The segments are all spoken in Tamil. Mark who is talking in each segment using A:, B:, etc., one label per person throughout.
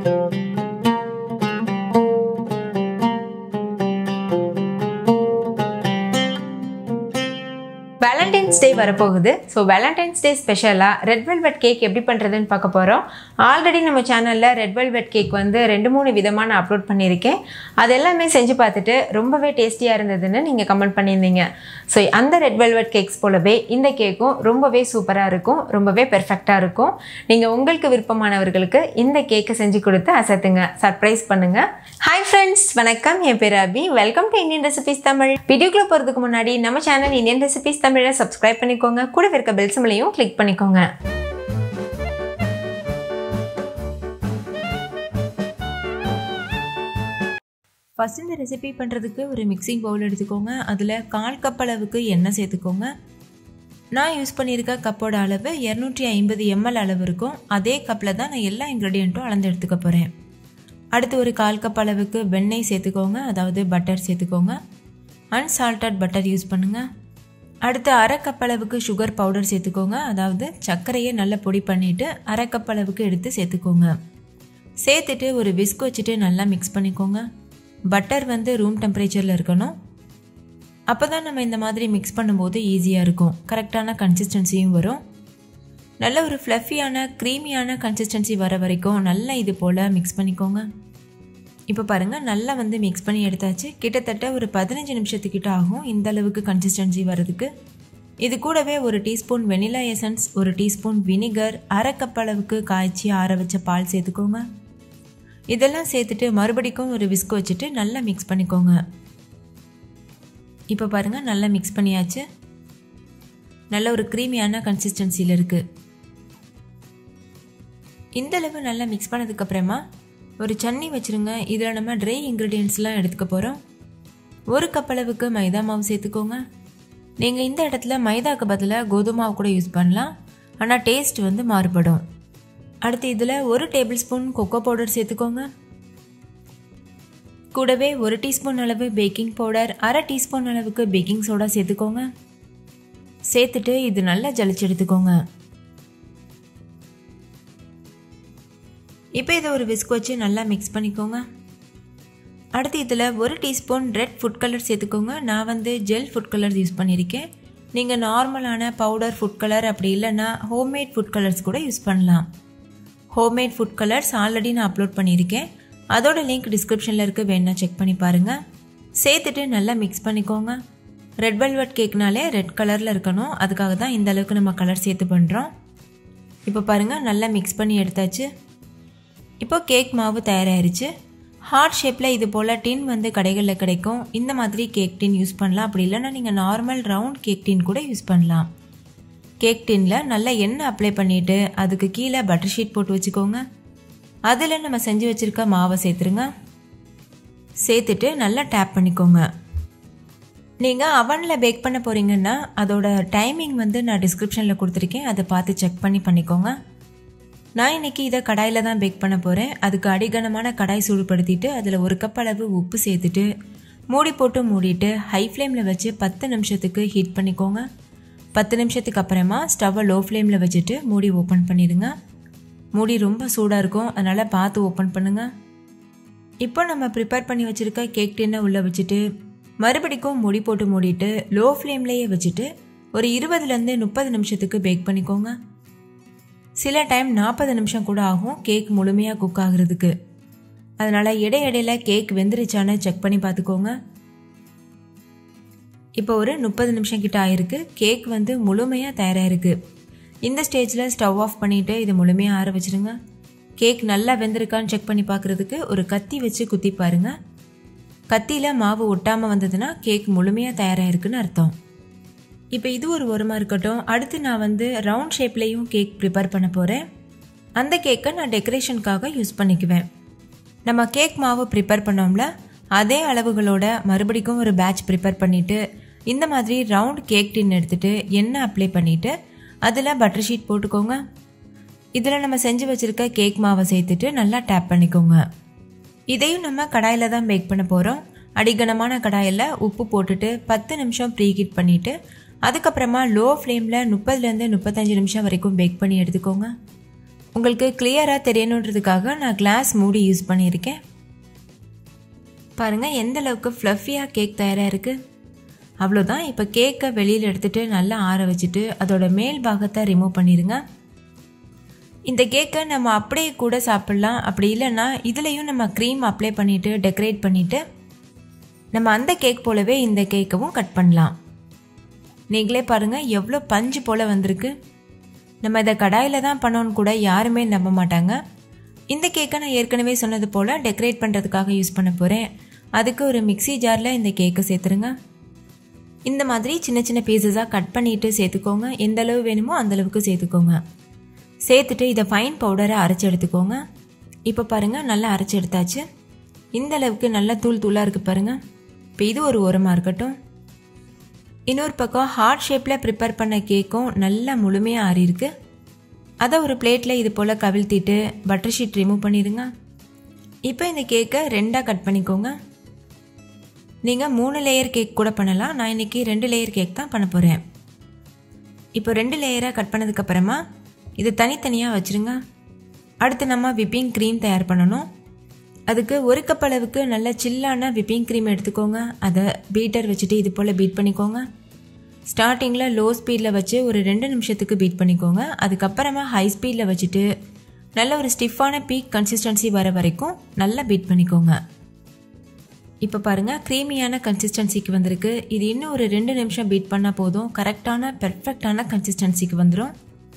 A: வேலண்டைன்ஸ் டே வரப்போகுது ஸோ வேலண்டைன்ஸ் டே ஸ்பெஷலாக ரெட் வெல்வெட் கேக் எப்படி பண்ணுறதுன்னு பார்க்க போகிறோம் ஆல்ரெடி நம்ம சேனலில் ரெட் வெல்வெட் கேக் வந்து ரெண்டு மூணு விதமாக நான் அப்லோட் பண்ணியிருக்கேன் அது எல்லாமே செஞ்சு பார்த்துட்டு ரொம்பவே டேஸ்டியாக இருந்ததுன்னு நீங்கள் கமெண்ட் பண்ணியிருந்தீங்க ஸோ அந்த ரெட் வெல்வெட் கேக்ஸ் போலவே இந்த கேக்கும் ரொம்பவே சூப்பராக இருக்கும் ரொம்பவே பெர்ஃபெக்டாக இருக்கும் நீங்கள் உங்களுக்கு விருப்பமானவர்களுக்கு இந்த கேக்கை செஞ்சு கொடுத்து அசத்துங்க சர்ப்ரைஸ் பண்ணுங்கள் ஹாய் ஃப்ரெண்ட்ஸ் வணக்கம் என் பேர் Abhi welcome to Indian recipes Tamil வீடியோக்குள்ளே போகிறதுக்கு முன்னாடி நம்ம சேனல் இந்தியன் ரெசிபிஸ் தமிழை சப்ஸ்கிரைப் பண்ணிக்கோங்க கூட இருக்க பெல் சிம்லையும் கிளிக் பண்ணிக்கோங்க ஃபஸ்ட் இந்த ரெசிபி பண்ணுறதுக்கு ஒரு மிக்சிங் பவுல் எடுத்துக்கோங்க அதில் கால் கப் அளவுக்கு எண்ணெய் சேர்த்துக்கோங்க நான் யூஸ் பண்ணியிருக்க கப்போட அளவு இரநூற்றி ஐம்பது எம்எல் அளவு இருக்கும் அதே கப்பில் தான் நான் எல்லா இன்க்ரீடியண்ட்டும் அளந்து எடுத்துக்க போகிறேன் அடுத்து ஒரு கால் கப் அளவுக்கு வெண்ணெய் சேர்த்துக்கோங்க அதாவது பட்டர் சேர்த்துக்கோங்க அன்சால்டட் பட்டர் யூஸ் பண்ணுங்கள் அடுத்து அரை கப் அளவுக்கு சுகர் பவுடர் சேர்த்துக்கோங்க அதாவது சர்க்கரையை நல்லா பொடி பண்ணிவிட்டு அரை கப் அளவுக்கு எடுத்து சேர்த்துக்கோங்க சேர்த்துட்டு ஒரு விஸ்க் வச்சுட்டு நல்லா மிக்ஸ் பண்ணிக்கோங்க பட்டர் வந்து ரூம் டெம்பரேச்சரில் இருக்கணும் அப்போ தான் நம்ம இந்த மாதிரி மிக்ஸ் பண்ணும்போது ஈஸியாக இருக்கும் கரெக்டான கன்சிஸ்டன்சியும் வரும் நல்ல ஒரு ஃப்ளஃபியான க்ரீமியான கன்சிஸ்டன்சி வர வரைக்கும் நல்லா இது போல் மிக்ஸ் பண்ணிக்கோங்க இப்போ பாருங்கள் நல்லா வந்து மிக்ஸ் பண்ணி எடுத்தாச்சு கிட்டத்தட்ட ஒரு பதினஞ்சு நிமிஷத்துக்கிட்ட ஆகும் இந்த அளவுக்கு கன்சிஸ்டன்சி வரதுக்கு இது கூடவே ஒரு டீஸ்பூன் வெனிலா எசன்ஸ் ஒரு டீஸ்பூன் வினிகர் அரை கப் அளவுக்கு காய்ச்சி ஆற வச்ச பால் சேர்த்துக்கோங்க இதெல்லாம் சேர்த்துட்டு மறுபடிக்கும் ஒரு விஸ்க் வச்சுட்டு நல்லா மிக்ஸ் பண்ணிக்கோங்க இப்போ பாருங்கள் நல்லா மிக்ஸ் பண்ணியாச்சு நல்ல ஒரு க்ரீமியான கன்சிஸ்டன்சியில் இருக்குது இந்த அளவு நல்லா மிக்ஸ் பண்ணதுக்கப்புறமா ஒரு சன்னி வச்சுருங்க இதில் நம்ம ட்ரை இன்க்ரீடியன்ஸ்லாம் எடுத்துக்க போகிறோம் ஒரு கப் அளவுக்கு மைதா மாவு சேர்த்துக்கோங்க நீங்கள் இந்த இடத்துல மைதாக்கு பதிலாக கோதுமை மாவு கூட யூஸ் பண்ணலாம் ஆனால் டேஸ்ட் வந்து மாறுபடும் அடுத்து இதில் ஒரு டேபிள் ஸ்பூன் கொக்கோ பவுடர் சேர்த்துக்கோங்க கூடவே ஒரு டீஸ்பூன் அளவு பேக்கிங் பவுடர் அரை டீஸ்பூன் அளவுக்கு பேக்கிங் சோடா சேர்த்துக்கோங்க சேர்த்துட்டு இது நல்லா ஜலிச்சு எடுத்துக்கோங்க இப்போ இதை ஒரு விஸ்க் வச்சு நல்லா மிக்ஸ் பண்ணிக்கோங்க அடுத்து இதில் ஒரு டீஸ்பூன் ரெட் ஃபுட் கலர் சேர்த்துக்கோங்க நான் வந்து ஜெல் ஃபுட் கலர் யூஸ் பண்ணியிருக்கேன் நீங்கள் நார்மலான பவுடர் ஃபுட் கலர் அப்படி இல்லைன்னா ஹோம்மேட் ஃபுட் கலர்ஸ் கூட யூஸ் பண்ணலாம் ஹோம்மேட் ஃபுட் கலர்ஸ் ஆல்ரெடி நான் அப்லோட் பண்ணியிருக்கேன் அதோட லிங்க் டிஸ்கிரிப்ஷனில் இருக்க வேணா செக் பண்ணி பாருங்கள் சேர்த்துட்டு நல்லா மிக்ஸ் பண்ணிக்கோங்க ரெட் வெல்வெட் கேக்னாலே ரெட் கலரில் இருக்கணும் அதுக்காக தான் இந்த அளவுக்கு நம்ம கலர் சேர்த்து பண்ணுறோம் இப்போ பாருங்கள் நல்லா மிக்ஸ் பண்ணி எடுத்தாச்சு இப்போ கேக் மாவு தயாராகிருச்சு ஹார்ட் ஷேப்பில் இது போல் டின் வந்து கடைகளில் கிடைக்கும் இந்த மாதிரி கேக் டின் யூஸ் பண்ணலாம் அப்படி இல்லைன்னா நீங்கள் நார்மல் ரவுண்ட் கேக் டின் கூட யூஸ் பண்ணலாம் கேக் டின்னில் நல்லா எண்ணெய் அப்ளை பண்ணிவிட்டு அதுக்கு கீழே பட்டர் ஷீட் போட்டு வச்சுக்கோங்க அதில் நம்ம செஞ்சு வச்சுருக்க மாவை சேர்த்துருங்க சேர்த்துட்டு நல்லா டேப் பண்ணிக்கோங்க நீங்கள் அவனில் பேக் பண்ண போகிறீங்கன்னா அதோட டைமிங் வந்து நான் டிஸ்கிரிப்ஷனில் கொடுத்துருக்கேன் அதை பார்த்து செக் பண்ணி பண்ணிக்கோங்க நான் இன்றைக்கி இதை கடாயில் தான் பேக் பண்ண போகிறேன் அதுக்கு அடிகனமான கடாய் சூடுபடுத்திட்டு அதில் ஒரு கப் அளவு உப்பு சேர்த்துட்டு மூடி போட்டு மூடிட்டு ஹை ஃப்ளேமில் வச்சு பத்து நிமிஷத்துக்கு ஹீட் பண்ணிக்கோங்க பத்து நிமிஷத்துக்கு அப்புறமா ஸ்டவ்வை லோ ஃப்ளேமில் வச்சுட்டு மூடி ஓப்பன் பண்ணிடுங்க மூடி ரொம்ப சூடாக இருக்கும் அதனால் பார்த்து ஓப்பன் பண்ணுங்கள் இப்போ நம்ம ப்ரிப்பேர் பண்ணி வச்சுருக்க கேக் டின்னை உள்ளே வச்சுட்டு மறுபடிக்கும் மூடி போட்டு மூடிட்டு லோ ஃப்ளேம்லேயே வச்சுட்டு ஒரு இருபதுலேருந்து முப்பது நிமிஷத்துக்கு பேக் பண்ணிக்கோங்க சில டைம் நாற்பது நிமிஷம் கூட ஆகும் கேக் முழுமையாக குக் ஆகுறதுக்கு அதனால் இடையிடையில கேக் வெந்துருச்சான்னு செக் பண்ணி பார்த்துக்கோங்க இப்போ ஒரு முப்பது நிமிஷம் கிட்ட ஆயிருக்கு கேக் வந்து முழுமையாக தயாராகிருக்கு இந்த ஸ்டேஜில் ஸ்டவ் ஆஃப் பண்ணிவிட்டு இது முழுமையாக ஆற வச்சுருங்க கேக் நல்லா வெந்திருக்கான்னு செக் பண்ணி பார்க்குறதுக்கு ஒரு கத்தி வச்சு குத்தி பாருங்க கத்தியில் மாவு ஒட்டாமல் வந்ததுன்னா கேக் முழுமையாக தயாராகிருக்குன்னு அர்த்தம் இப்போ இது ஒரு உரமாக இருக்கட்டும் அடுத்து நான் வந்து ரவுண்ட் ஷேப்லேயும் கேக் ப்ரிப்பேர் பண்ண போகிறேன் அந்த கேக்கை நான் டெக்கரேஷனுக்காக யூஸ் பண்ணிக்குவேன் நம்ம கேக் மாவு ப்ரிப்பேர் பண்ணோம்ல அதே அளவுகளோட மறுபடிக்கும் ஒரு பேட்ச் ப்ரிப்பேர் பண்ணிவிட்டு இந்த மாதிரி ரவுண்ட் கேக் டின் எடுத்துகிட்டு எண்ணெய் அப்ளை பண்ணிவிட்டு அதில் பட்டர் ஷீட் போட்டுக்கோங்க இதில் நம்ம செஞ்சு வச்சுருக்க கேக் மாவை சேர்த்துட்டு நல்லா டேப் பண்ணிக்கோங்க இதையும் நம்ம கடாயில் தான் பேக் பண்ண போகிறோம் அடிகனமான கடாயில் உப்பு போட்டுட்டு பத்து நிமிஷம் ப்ரீ ஹீட் பண்ணிவிட்டு அதுக்கப்புறமா லோ ஃப்ளேமில் முப்பதுலேருந்து முப்பத்தஞ்சு நிமிஷம் வரைக்கும் பேக் பண்ணி எடுத்துக்கோங்க உங்களுக்கு கிளியராக தெரியணுன்றதுக்காக நான் கிளாஸ் மூடி யூஸ் பண்ணியிருக்கேன் பாருங்கள் எந்த அளவுக்கு ஃப்ளஃபியாக கேக் தயாராக இருக்குது அவ்வளோதான் இப்போ கேக்கை வெளியில் எடுத்துகிட்டு நல்லா ஆற வச்சுட்டு அதோட மேல் பாகத்தை ரிமூவ் பண்ணிடுங்க இந்த கேக்கை நம்ம அப்படியே கூட சாப்பிட்லாம் அப்படி இல்லைன்னா இதுலேயும் நம்ம க்ரீம் அப்ளை பண்ணிவிட்டு டெக்கரேட் பண்ணிவிட்டு நம்ம அந்த கேக் போலவே இந்த கேக்கவும் கட் பண்ணலாம் நீங்களே பாருங்கள் எவ்வளோ பஞ்சு போல் வந்திருக்கு நம்ம இதை கடாயில் தான் பண்ணோன்னு கூட யாருமே நம்ப மாட்டாங்க இந்த கேக்கை நான் ஏற்கனவே சொன்னது போல் டெக்கரேட் பண்ணுறதுக்காக யூஸ் பண்ண போகிறேன் அதுக்கு ஒரு மிக்சி ஜாரில் இந்த கேக்கை சேர்த்துருங்க இந்த மாதிரி சின்ன சின்ன பீசஸாக கட் பண்ணிவிட்டு சேர்த்துக்கோங்க எந்த அளவு வேணுமோ அந்த அளவுக்கு சேர்த்துக்கோங்க சேர்த்துட்டு இதை ஃபைன் பவுடரை அரைச்சி எடுத்துக்கோங்க இப்போ பாருங்கள் நல்லா அரைச்சி எடுத்தாச்சு இந்த அளவுக்கு நல்லா தூள் தூளாக இருக்குது பாருங்கள் இப்போ இது ஒரு உரமாக இருக்கட்டும் இன்னொரு பக்கம் ஹார்ட் ஷேப்பில் ப்ரிப்பேர் பண்ண கேக்கும் நல்லா முழுமையாக ஆறியிருக்கு அதை ஒரு பிளேட்டில் இது போல் கவிழ்த்திட்டு பட்டர் ஷீட் ரிமூவ் பண்ணிடுங்க இப்போ இந்த கேக்கை ரெண்டாக கட் பண்ணிக்கோங்க நீங்கள் மூணு லேயர் கேக் கூட பண்ணலாம் நான் இன்றைக்கி ரெண்டு லேயர் கேக் தான் பண்ண போகிறேன் இப்போ ரெண்டு லேயராக கட் பண்ணதுக்கப்புறமா இது தனித்தனியாக வச்சுருங்க அடுத்து நம்ம விப்பிங் க்ரீம் தயார் பண்ணணும் அதுக்கு ஒரு கப் அளவுக்கு நல்ல சில்லான விப்பிங் க்ரீம் எடுத்துக்கோங்க அதை பீட்டர் வச்சுட்டு இது போல் பீட் பண்ணிக்கோங்க ஸ்டார்டிங்கில் லோ ஸ்பீடில் வச்சு ஒரு ரெண்டு நிமிஷத்துக்கு பீட் பண்ணிக்கோங்க அதுக்கப்புறமா ஹை ஸ்பீடில் வச்சுட்டு நல்ல ஒரு ஸ்டிஃபான பீக் கன்சிஸ்டன்சி வர வரைக்கும் நல்லா பீட் பண்ணிக்கோங்க இப்போ பாருங்கள் க்ரீமியான கன்சிஸ்டன்சிக்கு வந்திருக்கு இது இன்னும் ஒரு ரெண்டு நிமிஷம் பீட் பண்ணால் போதும் கரெக்டான பெர்ஃபெக்டான கன்சிஸ்டன்சிக்கு வந்துடும்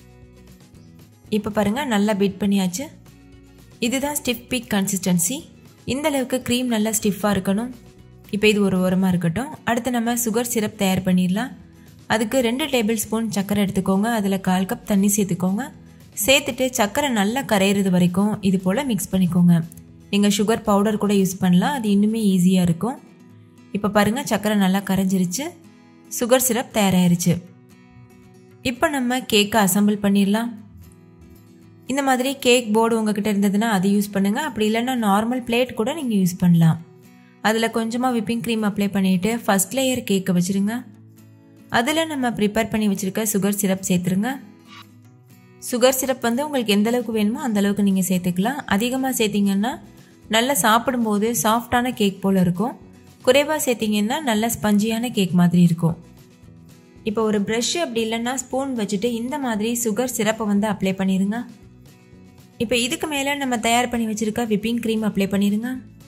A: இப்போ பாருங்கள் நல்லா பீட் பண்ணியாச்சு இதுதான் ஸ்டிஃப் பீக் கன்சிஸ்டன்சி இந்த அளவுக்கு க்ரீம் நல்லா ஸ்டிஃபாக இருக்கணும் இப்போ இது ஒரு ஓரமாக இருக்கட்டும் அடுத்து நம்ம சுகர் சிரப் தயார் பண்ணிடலாம் அதுக்கு ரெண்டு டேபிள் ஸ்பூன் சர்க்கரை எடுத்துக்கோங்க அதில் கால் கப் தண்ணி சேர்த்துக்கோங்க சேர்த்துட்டு சர்க்கரை நல்லா கரையிறது வரைக்கும் இது போல் மிக்ஸ் பண்ணிக்கோங்க நீங்கள் சுகர் பவுடர் கூட யூஸ் பண்ணலாம் அது இன்னுமே ஈஸியாக இருக்கும் இப்போ பாருங்கள் சர்க்கரை நல்லா கரைஞ்சிருச்சு சுகர் சிரப் தயாராகிருச்சு இப்போ நம்ம கேக்கை அசம்பிள் பண்ணிடலாம் இந்த மாதிரி கேக் போர்டு உங்ககிட்ட இருந்ததுன்னா அது யூஸ் பண்ணுங்கள் அப்படி இல்லைன்னா நார்மல் பிளேட் கூட நீங்கள் யூஸ் பண்ணலாம் அதில் கொஞ்சமாக விப்பிங் க்ரீம் அப்ளை பண்ணிவிட்டு ஃபஸ்ட் லேயர் கேக்கை வச்சுருங்க அதில் நம்ம ப்ரிப்பேர் பண்ணி வச்சுருக்க சுகர் சிரப் சேர்த்துருங்க சுகர் சிரப் வந்து உங்களுக்கு எந்த அளவுக்கு வேணுமோ அந்த அளவுக்கு நீங்கள் சேர்த்துக்கலாம் அதிகமாக சேர்த்திங்கன்னா நல்லா சாப்பிடும்போது சாஃப்டான கேக் போல் இருக்கும் குறைவாக சேர்த்திங்கன்னா நல்ல ஸ்பஞ்சியான கேக் மாதிரி இருக்கும் இப்போ ஒரு ப்ரஷ் அப்படி இல்லைன்னா ஸ்பூன் வச்சுட்டு இந்த மாதிரி சுகர் சிரப்பை வந்து அப்ளை பண்ணிடுங்க இப்போ இதுக்கு மேலே நம்ம தயார் பண்ணி வச்சுருக்க விப்பிங் க்ரீம் அப்ளை பண்ணிடுங்க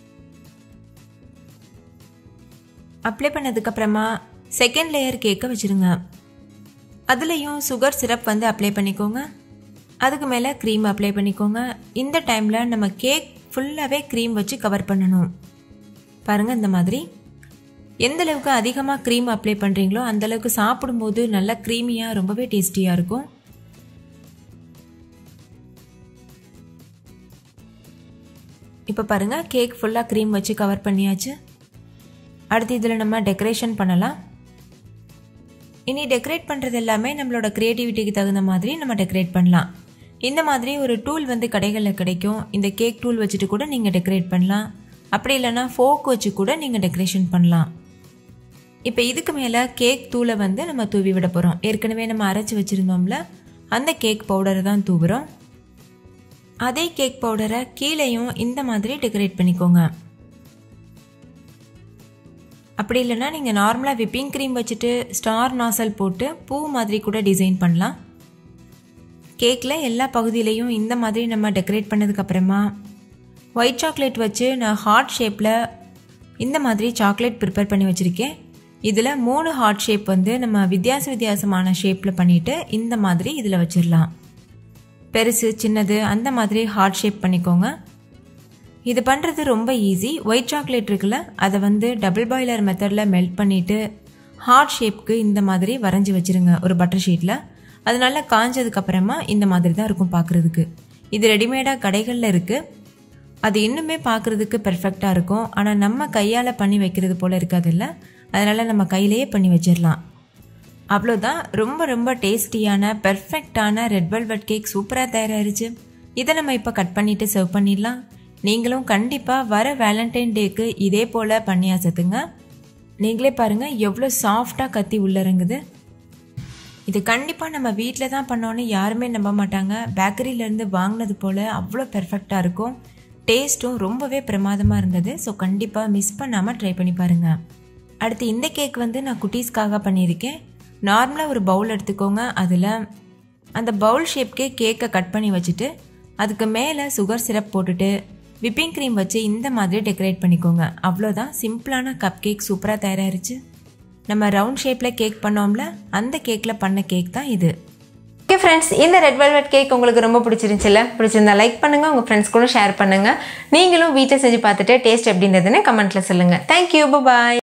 A: அப்ளை பண்ணதுக்கப்புறமா செகண்ட் லேயர் கேக்கை வச்சுருங்க அதுலேயும் சுகர் சிரப் வந்து அப்ளை பண்ணிக்கோங்க அதுக்கு மேலே க்ரீம் அப்ளை பண்ணிக்கோங்க இந்த டைமில் நம்ம கேக் ஃபுல்லாகவே க்ரீம் வச்சு கவர் பண்ணணும் பாருங்கள் இந்த மாதிரி எந்த அளவுக்கு அதிகமாக க்ரீம் அப்ளை பண்ணுறீங்களோ அந்தளவுக்கு சாப்பிடும்போது நல்லா க்ரீமியாக ரொம்பவே டேஸ்டியாக இருக்கும் இப்போ பாருங்கள் கேக் ஃபுல்லாக க்ரீம் வச்சு கவர் பண்ணியாச்சு அடுத்து இதில் நம்ம டெக்கரேஷன் பண்ணலாம் இனி டெக்கரேட் பண்ணுறது எல்லாமே நம்மளோட க்ரியேட்டிவிட்டிக்கு தகுந்த மாதிரி நம்ம டெக்கரேட் பண்ணலாம் இந்த மாதிரி ஒரு டூல் வந்து கடைகளில் கிடைக்கும் இந்த கேக் டூல் வச்சுட்டு கூட நீங்கள் டெக்கரேட் பண்ணலாம் அப்படி இல்லைன்னா ஃபோக் வச்சு கூட நீங்கள் டெக்கரேஷன் பண்ணலாம் இப்போ இதுக்கு மேலே கேக் தூளை வந்து நம்ம தூவி விட போகிறோம் ஏற்கனவே நம்ம அரைச்சி வச்சுருந்தோம்ல அந்த கேக் பவுடரை தான் தூவுறோம் அதே கேக் பவுடரை கீழேயும் இந்த மாதிரி டெக்கரேட் பண்ணிக்கோங்க அப்படி இல்லைன்னா நீங்கள் நார்மலாக விப்பிங் க்ரீம் வச்சுட்டு ஸ்டார் நாசல் போட்டு பூ மாதிரி கூட டிசைன் பண்ணலாம் கேக்கில் எல்லா பகுதியிலையும் இந்த மாதிரி நம்ம டெக்கரேட் பண்ணதுக்கப்புறமா ஒயிட் சாக்லேட் வச்சு நான் ஹார்ட் ஷேப்பில் இந்த மாதிரி சாக்லேட் ப்ரிப்பேர் பண்ணி வச்சுருக்கேன் இதில் மூணு ஹார்ட் ஷேப் வந்து நம்ம வித்தியாச வித்தியாசமான ஷேப்பில் பண்ணிவிட்டு இந்த மாதிரி இதில் வச்சிடலாம் பெருசு சின்னது அந்த மாதிரி ஹார்ட் ஷேப் பண்ணிக்கோங்க இது பண்ணுறது ரொம்ப ஈஸி ஒயிட் சாக்லேட் இருக்குல்ல அதை வந்து டபுள் பாய்லர் மெத்தடில் மெல்ட் பண்ணிவிட்டு ஹார்ட் ஷேப்க்கு இந்த மாதிரி வரைஞ்சி வச்சுருங்க ஒரு பட்டர் ஷீட்டில் அது நல்லா காஞ்சதுக்கப்புறமா இந்த மாதிரி தான் இருக்கும் பார்க்குறதுக்கு இது ரெடிமேடாக கடைகளில் இருக்குது அது இன்னுமே பார்க்குறதுக்கு பெர்ஃபெக்டாக இருக்கும் ஆனால் நம்ம கையால் பண்ணி வைக்கிறது போல் இருக்காதுல்ல அதனால் நம்ம கையிலேயே பண்ணி வச்சிடலாம் அவ்வளோதான் ரொம்ப ரொம்ப டேஸ்டியான பெர்ஃபெக்டான ரெட் வெல்வெட் கேக் சூப்பராக தயாராகிருச்சு இதை நம்ம இப்போ கட் பண்ணிவிட்டு சர்வ் பண்ணிடலாம் நீங்களும் கண்டிப்பாக வர வேலண்டைன் டேக்கு இதே போல் பண்ணி அசத்துங்க நீங்களே பாருங்கள் எவ்வளோ சாஃப்டாக கத்தி உள்ளறங்குது இது கண்டிப்பாக நம்ம வீட்டில் தான் பண்ணோன்னு யாருமே நம்ப மாட்டாங்க பேக்கரியிலேருந்து வாங்கினது போல் அவ்வளோ பெர்ஃபெக்டாக இருக்கும் டேஸ்ட்டும் ரொம்பவே பிரமாதமாக இருந்தது ஸோ கண்டிப்பாக மிஸ் பண்ணாமல் ட்ரை பண்ணி பாருங்கள் அடுத்து இந்த கேக் வந்து நான் குட்டீஸ்க்காக பண்ணியிருக்கேன் நார்மலாக ஒரு பவுல் எடுத்துக்கோங்க அதில் அந்த பவுல் ஷேப்க்கே கேக்கை கட் பண்ணி வச்சுட்டு அதுக்கு மேலே சுகர் சிரப் போட்டுட்டு விப்பிங் க்ரீம் வச்சு இந்த மாதிரி டெக்கரேட் பண்ணிக்கோங்க அவ்வளோதான் சிம்பிளான கப் கேக் சூப்பராக தயாராகிருச்சு நம்ம ரவுண்ட் ஷேப்பில் கேக் பண்ணோம்ல அந்த கேக்கில் பண்ண கேக் தான் இது
B: ஓகே ஃப்ரெண்ட்ஸ் இந்த ரெட் வெல்வெட் கேக் உங்களுக்கு ரொம்ப பிடிச்சிருந்துச்சுல்ல பிடிச்சிருந்தா லைக் பண்ணுங்கள் உங்கள் ஃப்ரெண்ட்ஸ் கூட ஷேர் பண்ணுங்கள் நீங்களும் வீட்டில் செஞ்சு பார்த்துட்டு டேஸ்ட் எப்படின்றதுன்னு கமெண்ட்டில் சொல்லுங்கள் தேங்க்யூ பாய்